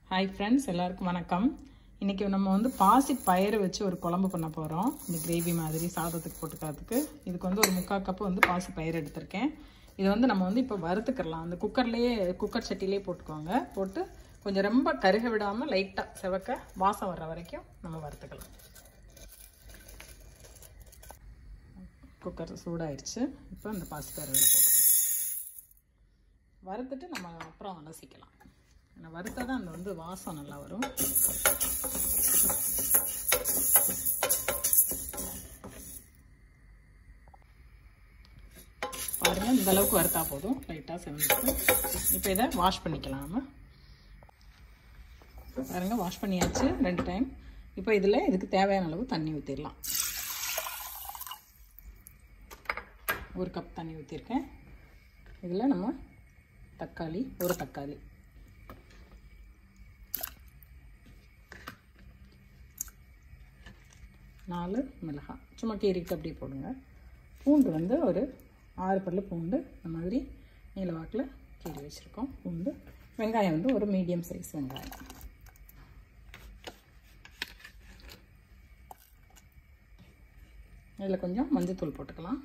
hi friends எல்லாருக்கும் வணக்கம் இன்றைக்கி நம்ம வந்து பாசி பயிறு வச்சு ஒரு குழம்பு பண்ண போகிறோம் இந்த கிரேவி மாதிரி சாதத்துக்கு போட்டுக்கிறதுக்கு இதுக்கு வந்து ஒரு முக்கால் கப்பு வந்து பாசி பயிறு எடுத்திருக்கேன் இதை வந்து நம்ம வந்து இப்போ வறுத்துக்கலாம் அந்த குக்கர்லேயே குக்கர் சட்டிலே போட்டுக்கோங்க போட்டு கொஞ்சம் ரொம்ப கருக விடாமல் லைட்டாக செவக்க வாசம் வர்ற வரைக்கும் நம்ம வறுத்துக்கலாம் குக்கர் சூடாயிடுச்சு இப்போ அந்த பாசி பயிறு போட்டுக்கலாம் வறுத்துட்டு நம்ம அப்புறம் அலசிக்கலாம் ஏன்னா வறுத்தா தான் அந்த வந்து வாசம் நல்லா வரும் பாருங்க இந்த அளவுக்கு வறுத்தா போதும் லைட்டாக செவந்துருக்கு இப்போ இதை வாஷ் பண்ணிக்கலாம் நம்ம பாருங்க வாஷ் பண்ணியாச்சு ரெண்டு டைம் இப்போ இதில் இதுக்கு தேவையான அளவு தண்ணி ஊற்றிடலாம் ஒரு கப் தண்ணி ஊற்றிருக்கேன் இதில் நம்ம தக்காளி ஒரு தக்காளி நாலு மிளகாய் சும்மா கீரிட்டு அப்படியே போடுங்க பூண்டு வந்து ஒரு ஆறு பல்லு பூண்டு இந்த மாதிரி நீல வாக்கில் கீறி வச்சுருக்கோம் பூண்டு வெங்காயம் வந்து ஒரு மீடியம் சைஸ் வெங்காயம் இதில் கொஞ்சம் மஞ்சத்தூள் போட்டுக்கலாம்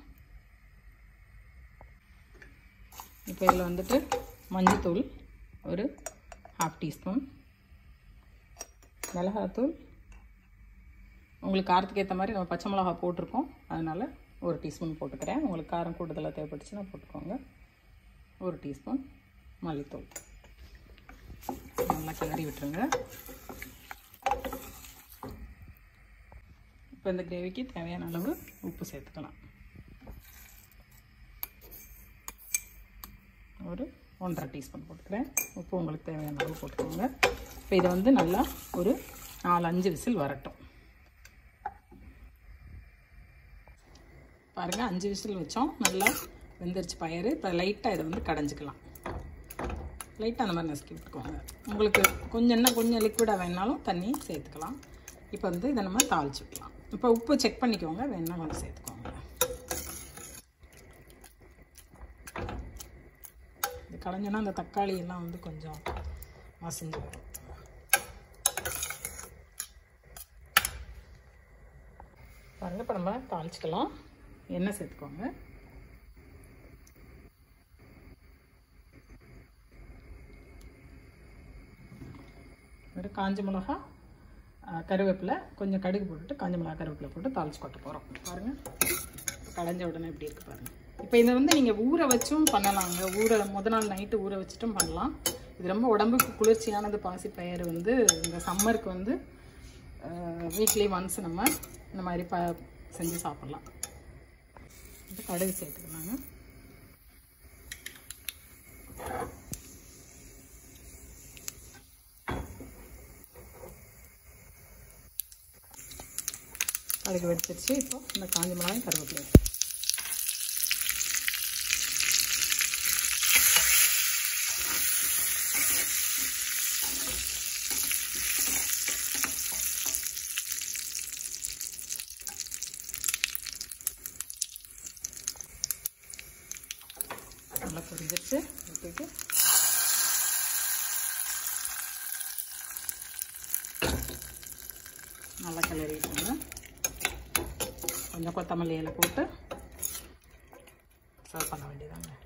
இப்போ இதில் வந்துட்டு மஞ்சத்தூள் ஒரு ஹாஃப் டீஸ்பூன் மிளகாத்தூள் உங்களுக்கு காரத்துக்கு ஏற்ற மாதிரி நம்ம பச்சை மிளகா போட்டிருக்கோம் அதனால் ஒரு டீஸ்பூன் போட்டுக்கிறேன் உங்களுக்கு காரம் கூடுதலாக தேவைப்பட்டுச்சுன்னா போட்டுக்கோங்க ஒரு டீஸ்பூன் மல்லித்தூள் நல்லா கிளறி விட்டுருங்க இப்போ இந்த கிரேவிக்கு தேவையான அளவு உப்பு சேர்த்துக்கலாம் ஒரு ஒன்றரை டீஸ்பூன் போட்டுக்கிறேன் உப்பு உங்களுக்கு தேவையான அளவு போட்டுக்கோங்க இப்போ இதை வந்து நல்லா ஒரு நாலு அஞ்சு விசில் வரட்டும் பாருங்கள் அஞ்சு விசில் வச்சோம் நல்லா வெந்துருச்சு பயிறு இப்போ லைட்டாக இதை வந்து கடைஞ்சிக்கலாம் லைட்டாக அந்த மாதிரி நசுக்கி விட்டுக்கோங்க உங்களுக்கு கொஞ்சம் என்ன கொஞ்சம் லிக்விடாக வேணாலும் தண்ணி சேர்த்துக்கலாம் இப்போ வந்து இதை நம்ம தாளிச்சு விடலாம் இப்போ உப்பு செக் பண்ணிக்கோங்க வேணால் கொஞ்சம் சேர்த்துக்கோங்க இது களைஞ்சோன்னா அந்த தக்காளி எல்லாம் வந்து கொஞ்சம் மசிஞ்சு வரும் பாருங்க இப்போ நம்ம தாளிச்சிக்கலாம் எண்ணெய் சேர்த்துக்கோங்க ஒரு காஞ்ச மிளகா கருவேப்பிலை கொஞ்சம் கடுகு போட்டுட்டு காஞ்ச மிளகா கருவேப்பிலை போட்டு தாளிச்சு கொட்ட போகிறோம் பாருங்கள் கடைஞ்ச உடனே இப்படி இருக்குது பாருங்கள் இப்போ இதை வந்து நீங்கள் ஊற வச்சும் பண்ணலாங்க ஊற முத நாள் நைட்டு ஊற வச்சுட்டும் பண்ணலாம் இது ரொம்ப உடம்புக்கு குளிர்ச்சியானது பாசி பயிர் வந்து இந்த சம்மருக்கு வந்து வீக்லி ஒன்ஸ் நம்ம இந்த மாதிரி ப செஞ்சு சாப்பிட்லாம் இப்போ கடுகு சேர்த்துக்கலாங்க கடுகு வெடிச்சிருச்சு இப்போ இந்த காஞ்ச மிளகாய் கருவேப்பிலை நல்லா பொரிஞ்சிருச்சு ஊற்றிட்டு நல்லா கிளறிட்டுங்க கொஞ்சம் கொத்தமல்லி இலை போட்டு சர்வ் பண்ண வேண்டியதாங்க